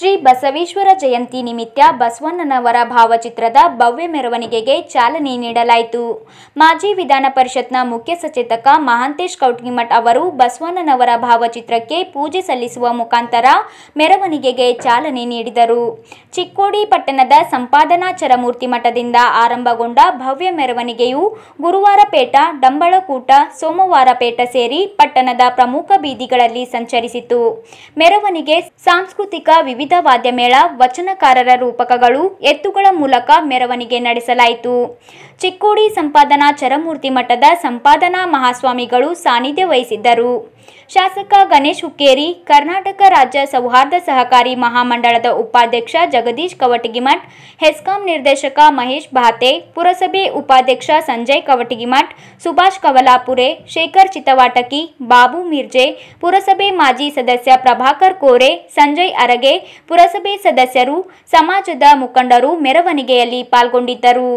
ಶ್ರೀ ಬಸವೇಶ್ವರ ಜಯಂತಿ ನಿಮಿತ್ತ ಬಸವಣ್ಣನವರ ಭಾವಚಿತ್ರದ ಭವ್ಯ ಮೆರವಣಿಗೆಗೆ ಚಾಲನೆ ನೀಡಲಾಯಿತು ಮಾಜಿ ವಿಧಾನ ಪರಿಷತ್ನ ಮುಖ್ಯ ಸಚೇತಕ ಮಹಾಂತೇಶ್ ಕೌಟ್ಗಿಮಠ್ ಅವರು ಬಸವಣ್ಣನವರ ಭಾವಚಿತ್ರಕ್ಕೆ ಪೂಜೆ ಸಲ್ಲಿಸುವ ಮುಖಾಂತರ ಮೆರವಣಿಗೆಗೆ ಚಾಲನೆ ನೀಡಿದರು ಚಿಕ್ಕೋಡಿ ಪಟ್ಟಣದ ಸಂಪಾದನಾಚರ ಮೂರ್ತಿ ಮಠದಿಂದ ಆರಂಭಗೊಂಡ ಭವ್ಯ ಮೆರವಣಿಗೆಯು ಗುರುವಾರಪೇಟ ಡಂಬಳಕೂಟ ಸೋಮವಾರಪೇಟ ಸೇರಿ ಪಟ್ಟಣದ ಪ್ರಮುಖ ಬೀದಿಗಳಲ್ಲಿ ಸಂಚರಿಸಿತು ಮೆರವಣಿಗೆ ಸಾಂಸ್ಕೃತಿಕ ವಿವಿಧ ವಾದ್ಯಮೇಳ ವಚನಕಾರರ ರೂಪಕಗಳು ಎತ್ತುಗಳ ಮೂಲಕ ಮೆರವಣಿಗೆ ನಡೆಸಲಾಯಿತು ಚಿಕ್ಕೋಡಿ ಸಂಪಾದನಾ ಚರಮೂರ್ತಿ ಮಠದ ಸಂಪಾದನಾ ಮಹಾಸ್ವಾಮಿಗಳು ಸಾನ್ನಿಧ್ಯ ವಹಿಸಿದ್ದರು ಶಾಸಕ ಗಣೇಶ್ ಹುಕ್ಕೇರಿ ಕರ್ನಾಟಕ ರಾಜ್ಯ ಸೌಹಾರ್ದ ಸಹಕಾರಿ ಮಹಾಮಂಡಳದ ಉಪಾಧ್ಯಕ್ಷ ಜಗದೀಶ್ ಕವಟಗಿಮಠ್ ಹೆಸ್ಕಾಂ ನಿರ್ದೇಶಕ ಮಹೇಶ್ ಭಾತೆ ಪುರಸಭೆ ಉಪಾಧ್ಯಕ್ಷ ಸಂಜಯ್ ಕವಟಗಿಮಠ್ ಸುಭಾಷ್ ಕವಲಾಪುರೆ ಶೇಖರ್ ಚಿತ್ತವಾಟಕಿ ಬಾಬು ಮಿರ್ಜೆ ಪುರಸಭೆ ಮಾಜಿ ಸದಸ್ಯ ಪ್ರಭಾಕರ್ ಕೋರೆ ಸಂಜಯ್ ಅರಗೆ ಪುರಸಭೆ ಸದಸ್ಯರು ಸಮಾಜದ ಮುಖಂಡರು ಮೆರವಣಿಗೆಯಲ್ಲಿ ಪಾಲ್ಗೊಂಡಿದ್ದರು